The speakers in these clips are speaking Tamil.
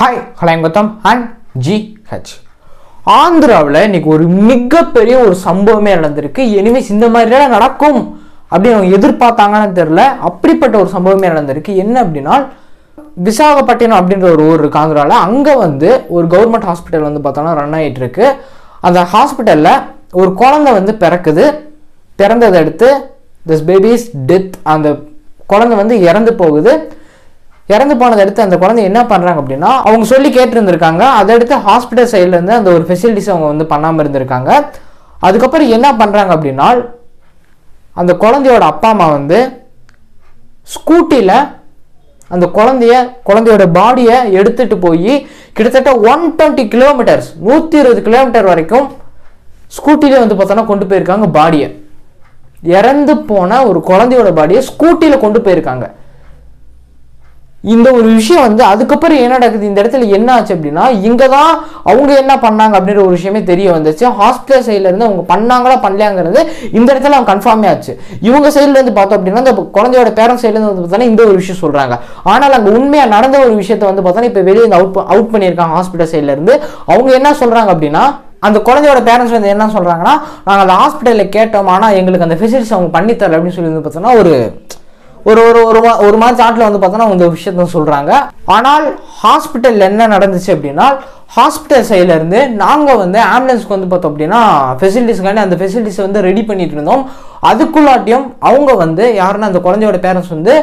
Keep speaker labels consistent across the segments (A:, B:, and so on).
A: hi hello Gautham and G H ஆந்திராவில் இன்னைக்கு ஒரு மிகப்பெரிய ஒரு சம்பவமே நடந்திருக்கு எனிவேஸ் இந்த மாதிரிலாம் நடக்கும் அப்படின்னு அவங்க எதிர்பார்த்தாங்கன்னு தெரில அப்படிப்பட்ட ஒரு சம்பவமே நடந்திருக்கு என்ன அப்படின்னா விசாகப்பட்டினம் அப்படின்ற ஒரு ஊர் இருக்கு ஆந்திராவில் அங்கே வந்து ஒரு கவர்மெண்ட் ஹாஸ்பிட்டல் வந்து பார்த்தோன்னா ரன் ஆகிட்டு இருக்கு அந்த ஹாஸ்பிட்டலில் ஒரு குழந்தை வந்து பிறக்குது பிறந்ததை அடுத்து திஸ் பேபிஸ் டெத் அந்த குழந்தை வந்து இறந்து போகுது இறந்து போனதை அடுத்து அந்த குழந்தை என்ன பண்ணுறாங்க அப்படின்னா அவங்க சொல்லி கேட்டிருந்திருக்காங்க அதை அடுத்து ஹாஸ்பிட்டல் சைட்லேருந்து அந்த ஒரு ஃபெசிலிட்டிஸ் அவங்க வந்து பண்ணாமல் இருந்திருக்காங்க அதுக்கப்புறம் என்ன பண்ணுறாங்க அப்படின்னா அந்த குழந்தையோட அப்பா அம்மா வந்து ஸ்கூட்டியில் அந்த குழந்தைய குழந்தையோட பாடியை எடுத்துட்டு போய் கிட்டத்தட்ட ஒன் டுவெண்ட்டி கிலோமீட்டர்ஸ் நூற்றி இருபது கிலோமீட்டர் வரைக்கும் ஸ்கூட்டிலே வந்து பார்த்தோன்னா கொண்டு போயிருக்காங்க பாடியை இறந்து போன ஒரு குழந்தையோட பாடியை ஸ்கூட்டியில் கொண்டு போயிருக்காங்க இந்த ஒரு விஷயம் வந்து அதுக்கப்புறம் என்ன நடக்குது இந்த இடத்துல என்ன ஆச்சு அப்படின்னா இங்கே தான் அவங்க என்ன பண்ணாங்க அப்படின்ற ஒரு விஷயமே தெரிய வந்துச்சு ஹாஸ்பிட்டல் சைடில் இருந்து அவங்க பண்ணாங்களா பண்ணலையாங்கிறது இந்த இடத்துல அவங்க கன்ஃபார்மே ஆச்சு இவங்க சைடில் இருந்து பார்த்தோம் அப்படின்னா இந்த குழந்தையோட பேரண்ட்ஸ் சைட்லேருந்து வந்து பார்த்தோன்னா இந்த ஒரு விஷயம் சொல்கிறாங்க ஆனால் அங்கே உண்மையாக நடந்த ஒரு விஷயத்தை வந்து பார்த்தோன்னா இப்போ வெளியே அவுட் அவுட் பண்ணியிருக்காங்க ஹாஸ்பிட்டல் சைடில் இருந்து அவங்க என்ன சொல்கிறாங்க அப்படின்னா அந்த குழந்தையோட பேரண்ட்ஸ் வந்து என்ன சொல்கிறாங்கன்னா நாங்கள் அந்த ஹாஸ்பிட்டலில் கேட்டோம் ஆனால் எங்களுக்கு அந்த ஃபெசிலிட்டிஸ் அவங்க பண்ணித்தரல அப்படின்னு சொல்லி வந்து பார்த்தோன்னா ஒரு ஒரு ஒரு ஒரு மா ஒரு மாதிரி சாட்டில் வந்து பார்த்தோன்னா இந்த விஷயத்த சொல்கிறாங்க ஆனால் ஹாஸ்பிட்டலில் என்ன நடந்துச்சு அப்படின்னா ஹாஸ்பிட்டல் சைட்லேருந்து நாங்கள் வந்து ஆம்புலன்ஸ்க்கு வந்து பார்த்தோம் அப்படின்னா ஃபெசிலிட்டிஸ்க்காண்டி அந்த ஃபெசிலிட்டிஸ் வந்து ரெடி பண்ணிட்டு இருந்தோம் அதுக்குள்ளாட்டியும் அவங்க வந்து யாருன்னா அந்த குழந்தையோட பேரண்ட்ஸ் வந்து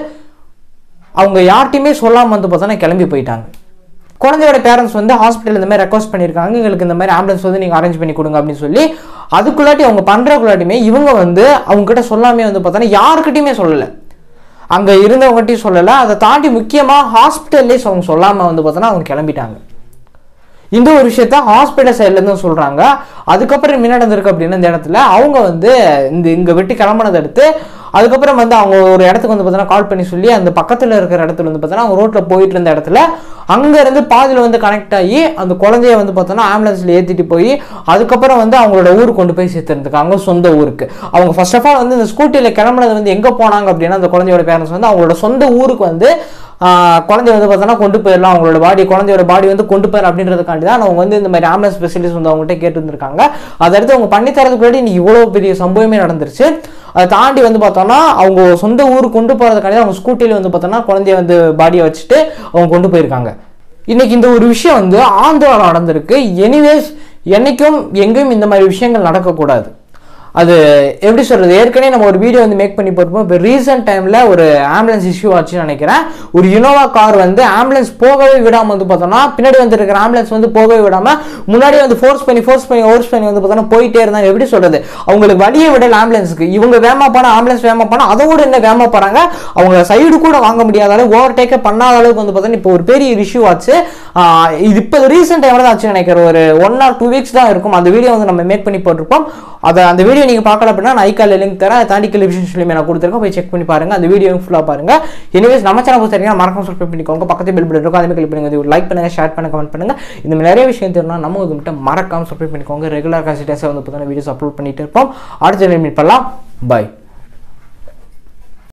A: அவங்க யார்ட்டையுமே சொல்லாமல் வந்து பார்த்தோன்னா கிளம்பி போயிட்டாங்க குழந்தையோட பேரண்ட்ஸ் வந்து ஹாஸ்பிட்டல் இந்த மாதிரி ரெக்வஸ்ட் பண்ணியிருக்காங்க எங்களுக்கு இந்த மாதிரி ஆம்புலன்ஸ் வந்து நீங்கள் அரேஞ்ச் பண்ணி கொடுங்க அப்படின்னு சொல்லி அதுக்குள்ளாட்டி அவங்க பண்ணுறக்குள்ளாட்டியுமே இவங்க வந்து அவங்க கிட்ட சொல்லாமே வந்து பார்த்தோன்னா யாருக்கிட்டையுமே சொல்லலை அங்கே இருந்தவங்ககிட்டையும் சொல்லலை அதை தாண்டி முக்கியமாக ஹாஸ்பிட்டல்லே அவங்க சொல்லாமல் வந்து பார்த்தோன்னா அவங்க கிளம்பிட்டாங்க இந்த ஒரு விஷயத்த ஹாஸ்பிட்டல் சைட்லேருந்து சொல்கிறாங்க அதுக்கப்புறம் என்ன நடந்திருக்கு அப்படின்னா இந்த இடத்துல அவங்க வந்து இந்த இங்கே விட்டு கிளம்புனதை அடுத்து அதுக்கப்புறம் வந்து அவங்க ஒரு இடத்துக்கு வந்து பார்த்தோன்னா கால் பண்ணி சொல்லி அந்த பக்கத்தில் இருக்கிற இடத்துல வந்து பார்த்தோன்னா அவங்க ரோட்டில் போயிட்டு இருந்த இடத்துல அங்கேருந்து பாதியில் வந்து கனெக்ட் ஆகி அந்த குழந்தைய வந்து பார்த்தோன்னா ஆம்புலன்ஸில் ஏற்றிட்டு போய் அதுக்கப்புறம் வந்து அவங்களோட ஊருக்கு கொண்டு போய் சேர்த்துருந்துருக்காங்க சொந்த ஊருக்கு அவங்க ஃபர்ஸ்ட் ஆஃப் ஆல் வந்து இந்த ஸ்கூட்டியில் கிளம்புனது வந்து எங்கே போனாங்க அப்படின்னா அந்த குழந்தையோட பேரண்ட்ஸ் வந்து அவங்களோட சொந்த ஊருக்கு வந்து குழந்தைய வந்து பார்த்தோன்னா கொண்டு போயிடலாம் அவங்களோட பாடி குழந்தையோட பாடி வந்து கொண்டு போயிடலாம் அப்படின்றதுக்காண்டி தான் அவங்க வந்து இந்த மாதிரி ஆம்புலன்ஸ் ஸ்பெஷலிஸ்ட் வந்து அவங்ககிட்ட கேட்டுருந்துருக்காங்க அதை அடுத்து அவங்க பண்ணி தரதுக்கு முன்னாடி இன்னைக்கு இவ்வளோ பெரிய சம்பவமே நடந்துருச்சு அதை தாண்டி வந்து பார்த்தோன்னா அவங்க சொந்த ஊருக்கு கொண்டு போகிறதுக்காண்டி அவங்க ஸ்கூட்டியில் வந்து பார்த்தோன்னா குழந்தைய வந்து பாடியை வச்சுட்டு அவங்க கொண்டு போயிருக்காங்க இன்னைக்கு இந்த ஒரு விஷயம் வந்து ஆந்திராவில் நடந்திருக்கு எனிவேஸ் என்னைக்கும் எங்கேயும் இந்த மாதிரி விஷயங்கள் நடக்கக்கூடாது அது எப்படி சொல்கிறது ஏற்கனவே நம்ம ஒரு வீடியோ வந்து மேக் பண்ணி போட்டிருப்போம் இப்போ ரீசெண்ட் டைமில் ஒரு ஆம்புலன்ஸ் இஷ்யூ ஆச்சுன்னு நினைக்கிறேன் ஒரு இனோவா கார் வந்து ஆம்புலன்ஸ் போகவே விடாமல் வந்து பார்த்தோம்னா பின்னாடி வந்துருக்கிற ஆம்புலன்ஸ் வந்து போகவே விடாமல் முன்னாடி வந்து ஃபோர்ஸ் பண்ணி ஃபோர்ஸ் பண்ணி ஃபோர்ஸ் பண்ணி வந்து பார்த்தோன்னா போயிட்டே இருந்தாங்க எப்படி சொல்கிறது அவங்களுக்கு வழியை விடல ஆம்புலன்ஸுக்கு இவங்க வேமா போனால் ஆம்புலன்ஸ் வேமா போனால் அதை விட என்ன வேமா போகிறாங்க அவங்க சைடு கூட வாங்க முடியாத அளவுக்கு ஓவர் டேக்கே பண்ணாத அளவுக்கு வந்து பார்த்தோன்னா இப்போ ஒரு பெரிய இஷ்யூ ஆச்சு இது இப்போ ரீசெண்ட் டைமில் தான் ஆச்சு நினைக்கிறேன் ஒரு ஒன் ஆர் டூ வீக்ஸ் தான் இருக்கும் அந்த வீடியோ வந்து நம்ம மேக் பண்ணி போட்டிருப்போம் அதை அந்த வீடியோ நீங்கள் பார்க்கல அப்படின்னா நான் ஐக்கால லிங்க் தரேன் அதை தாண்டி டெலிவிஷன் சொல்லியுமே நான் கொடுத்துருக்கேன் போய் செக் பண்ணி பாருங்க அந்த வீடியோ ஃபுல்லாக பாருங்க எனிவேஸ் நம்ம சேனல் பொறுத்த மறக்காம சப்ஸ்கிரைப் பண்ணிக்கோங்க பக்கத்து பில் பில் இருக்கும் அதே கிளிக் பண்ணுங்க லைக் பண்ணுங்க ஷேர் பண்ணுங்க கமெண்ட் பண்ணுங்க இந்த மாதிரி நிறைய விஷயம் தெரியும் நம்ம வந்து மட்டும் மறக்காம சப்ஸ்கிரைப் பண்ணிக்கோங்க ரெகுலர் கன்சிஸ்டன்ஸாக வந்து பார்த்தீங்கன்னா வீடியோஸ் அப்லோட் பண்ணிட்டு இருப்போம் அடுத்த மீட் பண்ணலாம் பை